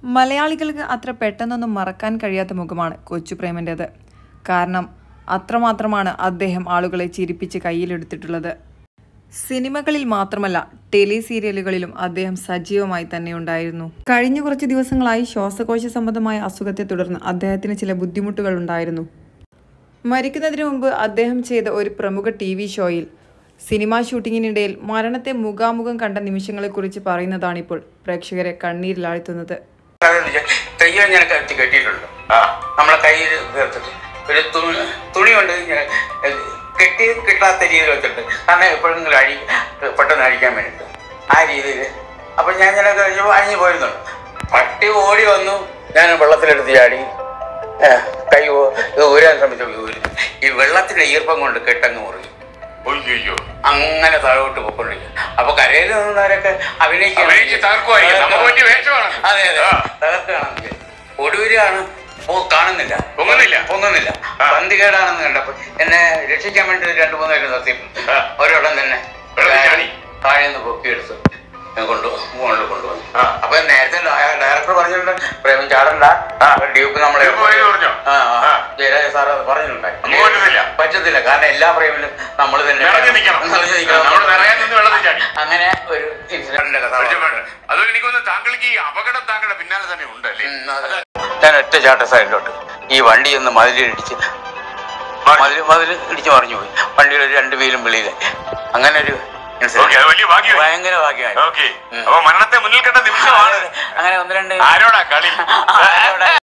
മലയാളികൾക്ക് അത്ര പെട്ടെന്നൊന്നും മറക്കാൻ കഴിയാത്ത മുഖമാണ് കൊച്ചു പ്രേമൻ്റേത് കാരണം അത്രമാത്രമാണ് അദ്ദേഹം ആളുകളെ ചിരിപ്പിച്ച് കയ്യിലെടുത്തിട്ടുള്ളത് സിനിമകളിൽ മാത്രമല്ല ടെലി സീരിയലുകളിലും അദ്ദേഹം സജീവമായി തന്നെ ഉണ്ടായിരുന്നു കഴിഞ്ഞ കുറച്ച് ദിവസങ്ങളായി ശ്വാസകോശ സംബന്ധമായ അസുഖത്തെ തുടർന്ന് അദ്ദേഹത്തിന് ചില ബുദ്ധിമുട്ടുകൾ ഉണ്ടായിരുന്നു മരിക്കുന്നതിന് മുമ്പ് അദ്ദേഹം ചെയ്ത ഒരു പ്രമുഖ ടി വി ഷോയിൽ സിനിമാ ഷൂട്ടിങ്ങിനിടയിൽ മരണത്തെ മുഖാമുഖം കണ്ട നിമിഷങ്ങളെക്കുറിച്ച് പറയുന്നതാണിപ്പോൾ പ്രേക്ഷകരെ കണ്ണീരിലാഴ്ത്തുന്നത് തെയ്യം ഞാൻ കത്തി കെട്ടിയിട്ടുണ്ട് ആ നമ്മളെ കയ്യിൽ ചേർത്തിട്ട് ഒരു തുണി തുണി കൊണ്ട് ഇങ്ങനെ കെട്ടി കിട്ടാത്ത രീതിയിൽ വെച്ചിട്ട് കാരണം എപ്പോഴെങ്കിലും അഴി പെട്ടെന്ന് അഴിക്കാൻ വേണ്ടിയിട്ട് ആ രീതിയിൽ അപ്പം ഞാൻ ഇങ്ങനെ കഴിഞ്ഞപ്പോൾ അഴിഞ്ഞു പോയിരുന്നുണ്ട് പട്ടി ഓടി വന്നു ഞാൻ വെള്ളത്തിലെടുത്ത് ചാടി ഏ, കൈ ഊ- ഇത് ഊരാൻ ശ്രമിച്ചു ഊരി ഈ വെള്ളത്തിന്റെ ഈർപ്പം കൊണ്ട് കെട്ടങ്ങ് മുറിയും ഒയ്യോ അങ്ങനെ താഴോട്ട് പോയിക്കൊണ്ടിരിക്കും അപ്പൊ കരയിൽ നിന്നവരൊക്കെ അഭിനയിക്കാൻ അഭിനയിച്ച് തകർക്കുമായിരിക്കും. നമുക്ക് പറ്റിയ വേഷമാണ്. അതെ അതെ ആ. തകർക്കുകയാണെങ്കിൽ ഒടുവിലാണ് ഓ കാണുന്നില്ല പൊങ്ങുന്നില്ല. പൊങ്ങുന്നില്ല ആ. പന്തികേടാണെന്ന് കണ്ടപ്പോ എന്നെ രക്ഷിക്കാൻ വേണ്ടി രണ്ടു മൂന്ന് പേര് നിർത്തി ആ. ഒരിടം തന്നെ വെള്ളത്തിൽ ചാടി. താഴെ നിന്ന് പൊക്കിയെടുത്ത് ഞാൻ കൊണ്ടു മുകളിൽ കൊണ്ടുവന്നു ആ. അപ്പൊ നേരത്തെ ഡയറക്ടർ പറഞ്ഞിട്ടുണ്ട് പ്രേമം ചാടണ്ട ആ. ഡ്യൂപ്പ് നമ്മളെ ഡ്യൂപ്പ് വഴി പറഞ്ഞോ? ആ ആ. ജയരാജ സാർ അത് പറഞ്ഞിട്ടുണ്ടായി നമുക്ക് പറ്റത്തില്ല. പറ്റത്തില്ല കാരണം എല്ലാ പ്രേമിലും നമ്മൾ തന്നെ നിറഞ്ഞു നിൽക്കണം. നിറഞ്ഞു നിൽക്കണം. നമ്മൾ നിറയാൻ നിന്ന് വെള്ളത്തിൽ ചാടി. അങ്ങനെ ഒരു ഇൻസിഡന്റിന്റെ കഥ വെളിച്ചപ്പാട്. അത് എനിക്കൊന്ന് താങ്കൾക്ക് ഈ അപകടം താങ്കളുടെ പിന്നാലെ തന്നെ ഉണ്ട് അല്ലേ ഉം, അതെ. ഞാൻ ഒറ്റ ചാട്ട സൈഡിലോട്ട് ഈ വണ്ടി ഒന്ന് മതിലിടിച്ച് മതിൽ മതിൽ ഇടിച്ച് മറിഞ്ഞു പോയി വണ്ടിയുടെ ഒരു രണ്ട് വീലും വെളിയിലായി അങ്ങനെ ഒരു incident. ഓക്കെ അത് വലിയ ഭാഗ്യമായി ഭയങ്കര ഭാഗ്യമായി ഓക്കെ അപ്പൊ മരണത്തെ മുന്നിൽ കണ്ട നിമിഷമാണ് അങ്ങനെ ഒന്ന് രണ്ട് ആരോടാ കളി ആരോടാ?